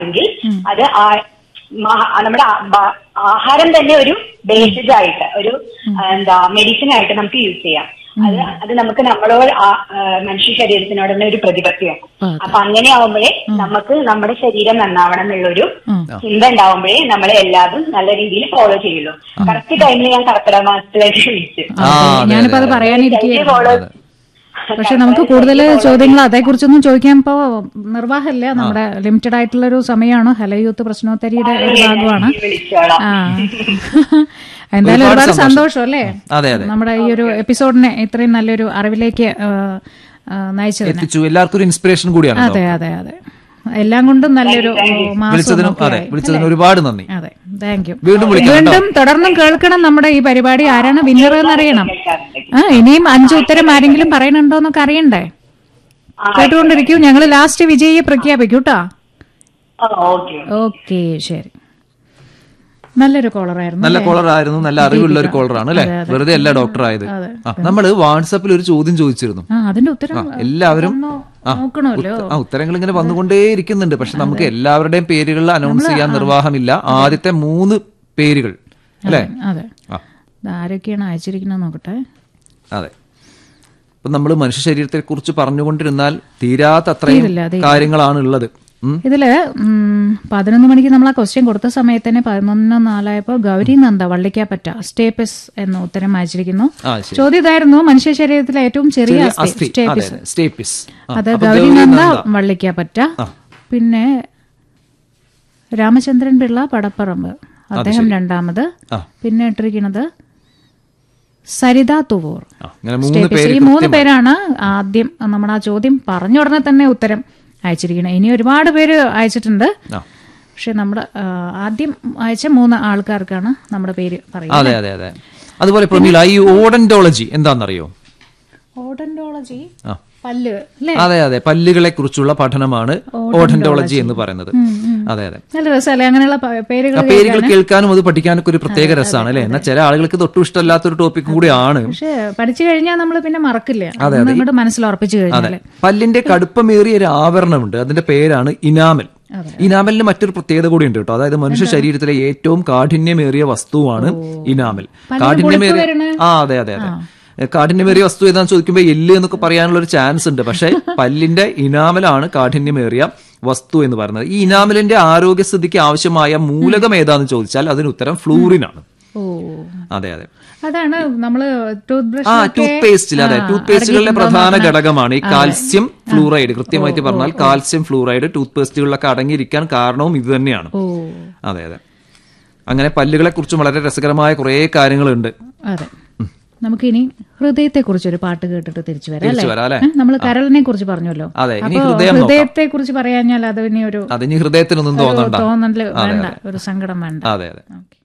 എങ്കിൽ അത് ആ- മഹാ- നമ്മുടെ ആ- ബ- ആഹാരം തന്നെ ഒരു ബേസിസ് ആയിട്ട് ഒരു ആ, എന്താ മെഡിസിൻ ആയിട്ട് നമുക്ക് യൂസ് ചെയ്യാം അത് അത് നമുക്ക് നമ്മളോട് ആ, ആ, മനുഷ്യ ശരീരത്തിനോട് തന്നെ ഒരു പ്രതിപത്തിയാണ് അതെ. അപ്പൊ അങ്ങനെ ആവുമ്പോഴേ നമുക്ക് നമ്മുടെ ശരീരം നന്നാവണം എന്നുള്ളൊരു ഉം. ചിന്ത ഉണ്ടാവുമ്പോഴേ നമ്മളെ എല്ലാതും നല്ല രീതിയിൽ ഫോളോ ചെയ്യുള്ളൂ കറക്റ്റ് ടൈമിൽ ഞാൻ കർക്കിടക മാസത്തിലേക്ക് വിളിച്ചു ആ, അതെ, ഞാനിപ്പോ അത് അതെ, അതെ. പറയാനിരിക്കുകയായിരുന്നു ഫോളോ പക്ഷെ നമുക്ക് കൂടുതൽ ചോദ്യങ്ങൾ അതേക്കുറിച്ചൊന്നും ചോദിക്കാൻ ഇപ്പോ നിർവാഹമില്ല നമ്മുടെ ലിമിറ്റഡ് ആയിട്ടുള്ള ഒരു സമയമാണ് ഹലോ യൂത്ത് പ്രശ്നോത്തരിയുടെ ഒരു ഭാഗമാണ് വിളിച്ചോളാം ആ എന്തായാലും ഒരുപാട് ഒരുപാട് സന്തോഷം. സന്തോഷം അല്ലേ അതെ, അതെ. നമ്മുടെ ഈ ഒരു എപ്പിസോഡിനെ ഇത്രയും നല്ലൊരു അറിവിലേക്ക് ആ, ആ, നയിച്ചതിന് എത്തിച്ചു എല്ലാവർക്കും ഒരു ഇൻസ്പിറേഷൻ കൂടിയാണ് അതെ അതെ അതെ എല്ലാം കൊണ്ടും നല്ലൊരു മാസം വിളിച്ചതിനും അതെ വിളിച്ചതിനും ഒരുപാട് നന്ദി അതെ താങ്ക് യു വീണ്ടും വിളിക്കാം കേട്ടോ. വീണ്ടും തുടർന്നും കേൾക്കണം നമ്മുടെ ഈ പരിപാടി ആരാണ് വിന്നർ എന്നറിയണം ആ ഇനിയും അഞ്ചു ഉത്തരം ആരെങ്കിലും പറയണുണ്ടോ എന്നൊക്കെ അറിയണ്ടേ കേട്ടുകൊണ്ടിരിക്കൂ ഞങ്ങൾ ലാസ്റ്റ് വിജയിയെ പ്രഖ്യാപിക്കൂ കേട്ടോ ഓക്കെ ഓക്കെ ശരി നല്ലൊരു കോളറായിരുന്നു നല്ല കോളർ ആയിരുന്നു നല്ല അറിവുള്ള ഒരു കോളറാണ് അല്ലെ വെറുതെ അല്ല ഡോക്ടർ ആയത് ആ, നമ്മള് വാട്സാപ്പിൽ ഒരു ചോദ്യം ചോദിച്ചിരുന്നു ആ അതിന്റെ ഉത്തരം ആ, എല്ലാവരും ഒന്ന് ആ, നോക്കണമല്ലോ ഉത്ത- ആ ഉത്തരങ്ങൾ ഇങ്ങനെ വന്നുകൊണ്ടേ ഇരിക്കുന്നുണ്ട് പക്ഷെ നമുക്ക് എല്ലാവരുടെയും പേരുകൾ അനൗൺസ് ചെയ്യാൻ നിർവാഹമില്ല ആദ്യത്തെ മൂന്ന് പേരുകൾ അല്ലെ അതെ ആ ഇത് ആരൊക്കെയാണ് അയച്ചിരിക്കുന്നത് നോക്കട്ടെ അതെ ഇപ്പൊ നമ്മൾ മനുഷ്യ ശരീരത്തെ കുറിച്ച് പറഞ്ഞുകൊണ്ടിരുന്നാൽ തീരാത്ത അത്രയും തീരില്ല, തീരില്ല. കാര്യങ്ങളാണ് ഉള്ളത് ഉം. ഇതില് ഉം, പതിനൊന്ന് മണിക്ക് നമ്മൾ ആ ക്വസ്റ്റ്യൻ കൊടുത്ത സമയത്ത് തന്നെ പതിനൊന്ന് നാലായപ്പോ ഗൗരി നന്ദ വള്ളിക്കാപ്പറ്റ സ്റ്റേപ്പിസ് എന്ന ഉത്തരം അയച്ചിരിക്കുന്നു ആ ശരി ചോദ്യം ഇതായിരുന്നു മനുഷ്യ ശരീരത്തിലെ ഏറ്റവും ചെറിയ ചെറിയ അസ്ഥി അസ്ഥി അതെ സ്റ്റേപ്പിസ് അതെ സ്റ്റേപ്പിസ് ആ, അത് അപ്പൊ ഗൗരി ഗൗരി നന്ദ നന്ദ. വള്ളിക്കാപ്പറ്റ പിന്നെ രാമചന്ദ്രൻ പിള്ള പടപ്പറമ്പ് അദ്ദേഹം രണ്ടാമത് ആ. പിന്നെ ഇട്ടിരിക്കുന്നത് സരിത തുവൂർ ആ, ഇങ്ങനെ മൂന്ന് സ്റ്റേപ്പിസ്. പേര് ഈ മൂന്ന് പേരാണ് ആദ്യം നമ്മുടെ ആ ചോദ്യം പറഞ്ഞ ഉടനെ തന്നെ ഉത്തരം അയച്ചിരിക്കുന്നത് ഇനി ഒരുപാട് പേര് അയച്ചിട്ടുണ്ട് ആ. പക്ഷെ നമ്മുടെ ആ, ആദ്യം അയച്ച മൂന്ന് ആൾക്കാർക്കാണ് നമ്മുടെ പേര് പറയുന്നത് അതെ അതെ അതെ അതുപോലെ പ്രമീല ഈ ഓഡന്റോളജി എന്താണെന്നറിയോ ഓഡന്റോളജി ആ പല്ല് അല്ലേ അതെ അതെ പല്ലുകളെ കുറിച്ചുള്ള പഠനമാണ് ഓഡന്റോളജി എന്ന് പറയുന്നത് അതെ അതെ നല്ല രസമല്ലേ അങ്ങനെയുള്ള പ- പേരുകൾ ആ പേരുകൾ കേൾക്കാനും അത് പഠിക്കാനൊക്കെ ഒരു പ്രത്യേക രസമാണ് അല്ലെ എന്നാൽ ചില ആളുകൾക്ക് ഇത് ഒട്ടും ഇഷ്ടമല്ലാത്തൊരു ടോപ്പിക് കൂടിയാണ് പക്ഷെ പഠിച്ചു കഴിഞ്ഞാൽ നമ്മൾ പിന്നെ മറക്കില്ല അങ്ങോട്ട് മനസ്സിൽ ഉറപ്പിച്ചു കഴിഞ്ഞാല് പല്ലിന്റെ കടുപ്പമേറിയ ഒരു ആവരണമുണ്ട് അതിന്റെ പേരാണ് ഇനാമൽ ഇനാമലിന് മറ്റൊരു പ്രത്യേകത കൂടി ഉണ്ട് കേട്ടോ അതായത് മനുഷ്യ ശരീരത്തിലെ ഏറ്റവും കാഠിന്യമേറിയ വസ്തുവാണ് ഇനാമൽ കാഠിന്യമേറിയ ആ അതെ അതെ അതെ കാഠിന്യമേറിയ വസ്തു ഏതാന്ന് ചോദിക്കുമ്പോൾ എല്ല് എന്നൊക്കെ പറയാനുള്ള ഒരു ചാൻസ് ഉണ്ട് പക്ഷെ പല്ലിന്റെ ഇനാമലാണ് കാഠിന്യമേറിയ വസ്തു എന്ന് പറയുന്നത് ഈ ഇനാമലിന്റെ ആരോഗ്യസ്ഥിതിക്ക് ആവശ്യമായ മൂലകം ഏതാന്ന് ചോദിച്ചാൽ അതിന് ഉത്തരം ഫ്ലൂറിനാണ് ഓ അതെ അതെ അതാണ് നമ്മള് ടൂത്ത് ബ്രഷ് ആ ടൂത്ത് പേസ്റ്റിൽ അതെ ടൂത്ത് പേസ്റ്റുകളിലെ പ്രധാന ഘടകമാണ് ഈ കാൽസ്യം ഫ്ലൂറൈഡ് കൃത്യമായിട്ട് പറഞ്ഞാൽ കാൽസ്യം ഫ്ലൂറൈഡ് ടൂത്ത് പേസ്റ്റുകളിലൊക്കെ അടങ്ങിയിരിക്കാൻ കാരണവും ഇത് തന്നെയാണ് ഓ അതെ അതെ അങ്ങനെ പല്ലുകളെ കുറിച്ചും വളരെ രസകരമായ കുറെ കാര്യങ്ങളുണ്ട് അതെ നമുക്കിനി ഹൃദയത്തെ കുറിച്ച് ഒരു പാട്ട് കേട്ടിട്ട് തിരിച്ചു വരാം തിരിച്ചു വരാം, അല്ലേ? നമ്മൾ കരളിനെ കുറിച്ച് പറഞ്ഞല്ലോ അതെ, ഇനി അപ്പൊ ഹൃദയം നോക്കാം. ഹൃദയത്തെ കുറിച്ച് പറയാഞ്ഞാൽ അത് ഇനി ഒരു അതിന് ഹൃദയത്തിനൊന്നും തോന്നണ്ട തോന്നല് വേണ്ട ഒരു സങ്കടം വേണ്ട അതെ അതെ ഓക്കെ